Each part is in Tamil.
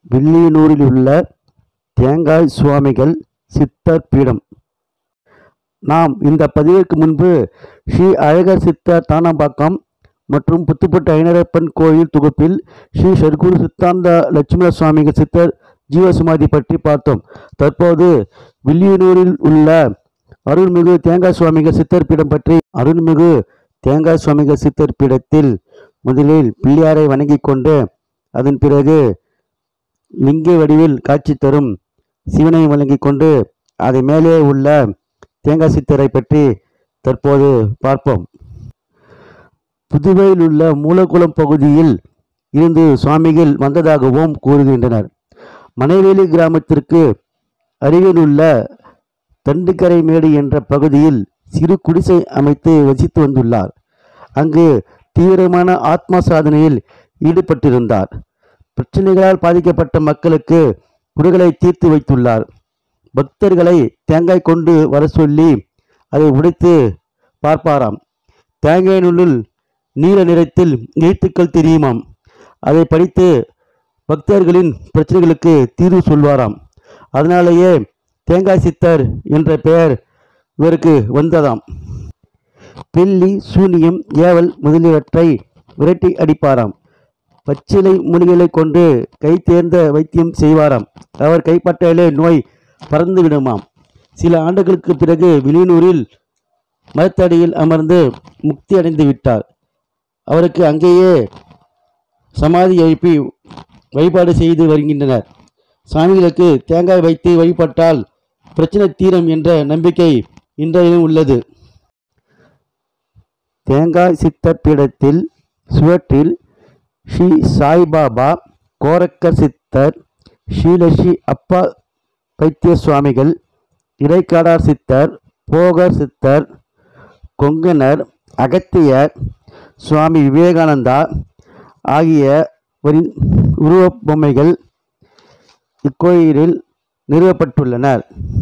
வில்லியனூரில் உள்ள தேங்காய் சுவாமிகள் சித்தர் பீடம் நாம் இந்த பதிவிற்கு முன்பு ஸ்ரீ அழகர் சித்தர் தானாம்பாக்கம் மற்றும் புத்துப்பட்டு ஐனரப்பன் கோயில் தொகுப்பில் ஸ்ரீ சர்க்குரு சித்தாந்த லட்சுமண சுவாமிகள் சித்தர் ஜீவசமாதி பற்றி பார்த்தோம் தற்போது வில்லியனூரில் உள்ள அருள்மிகு தேங்காய் சுவாமிகள் சித்தர் பீடம் பற்றி அருள்மிகு தேங்காய் சுவாமிகள் சித்தர் பீடத்தில் முதலில் பிள்ளையாரை வணங்கிக் கொண்டு அதன் பிறகு லிங்க வடிவில் காட்சி தரும் சிவனை வணங்கிக் கொண்டு அதை மேலே உள்ள தேங்காய் சித்தரை பற்றி தற்போது பார்ப்போம் புதுவையில் உள்ள மூலக்குளம் பகுதியில் இருந்து சுவாமிகள் வந்ததாகவும் கூறுகின்றனர் மனைவேலி கிராமத்திற்கு அருகிலுள்ள தண்டுக்கரை மேடு என்ற பகுதியில் சிறு குடிசை அமைத்து வசித்து வந்துள்ளார் அங்கு தீவிரமான ஆத்ம சாதனையில் ஈடுபட்டிருந்தார் பிரச்சனைகளால் பாதிக்கப்பட்ட மக்களுக்கு குறைகளை தீர்த்து வைத்துள்ளார் பக்தர்களை தேங்காய் கொண்டு வர சொல்லி அதை உடைத்து பார்ப்பாராம் தேங்காயினுள்ளில் நீல நிறத்தில் எழுத்துக்கள் தெரியுமாம் அதை படித்து பக்தர்களின் பிரச்சனைகளுக்கு தீர்வு சொல்வாராம் அதனாலேயே தேங்காய் சித்தர் என்ற பெயர் இவருக்கு வந்ததாம் பில்லி சூனியம் ஏவல் முதலியவற்றை விரட்டி அடிப்பாராம் பச்சிலை மூலிகைகளை கொண்டு கை தேர்ந்த வைத்தியம் செய்வாராம் அவர் கைப்பட்டாலே நோய் பறந்து விடுமாம் சில ஆண்டுகளுக்கு பிறகு வில்லியனூரில் மரத்தடியில் அமர்ந்து முக்தி அடைந்து விட்டார் அவருக்கு அங்கேயே சமாதி எழுப்பி வழிபாடு செய்து வருகின்றனர் சாமிகளுக்கு தேங்காய் வைத்து வழிபட்டால் பிரச்சனை தீரும் என்ற நம்பிக்கை இன்றையும் உள்ளது தேங்காய் சித்தர் பீடத்தில் சுவற்றில் ஸ்ரீ சாய்பாபா கோரக்கர் சித்தர் ஸ்ரீலஸ்ரீ அப்பா வைத்திய சுவாமிகள் இடைக்காடார் சித்தர் போகர் சித்தர் கொங்கணர் அகத்தியர் சுவாமி விவேகானந்தா ஆகியவரின் உருவப் பொம்மைகள் இக்கோயிலில் நிறுவப்பட்டுள்ளனர்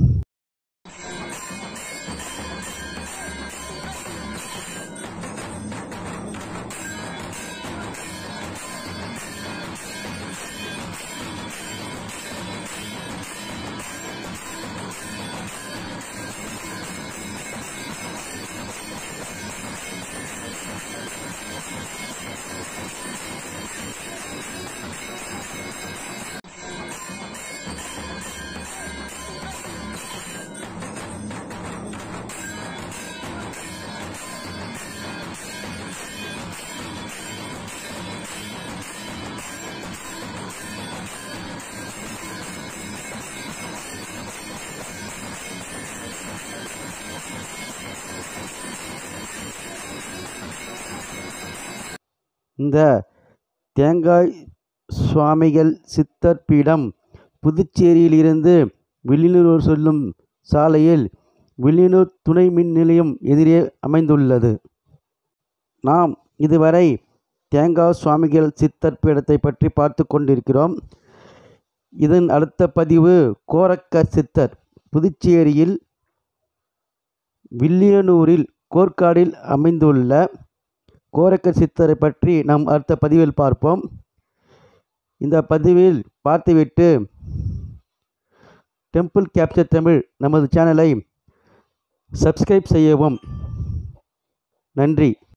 இந்த தேங்காய் சுவாமிகள் சித்தர் பீடம் புதுச்சேரியிலிருந்து வில்லியனூர் செல்லும் சாலையில் வில்லியனூர் துணை மின் நிலையம் எதிரே அமைந்துள்ளது நாம் இதுவரை தேங்காய் சுவாமிகள் சித்தர் பீடத்தை பற்றி பார்த்து கொண்டிருக்கிறோம் இதன் அடுத்த பதிவு கோரக்கர் சித்தர் புதுச்சேரியில் வில்லியனூரில் கோர்க்காடில் அமைந்துள்ள கோரக்கர் சித்தரை பற்றி நாம் அடுத்த பதிவில் பார்ப்போம் இந்த பதிவில் பார்த்துவிட்டு டெம்பிள் கேப்சர் தமிழ் நமது சேனலை சப்ஸ்கிரைப் செய்யவும் நன்றி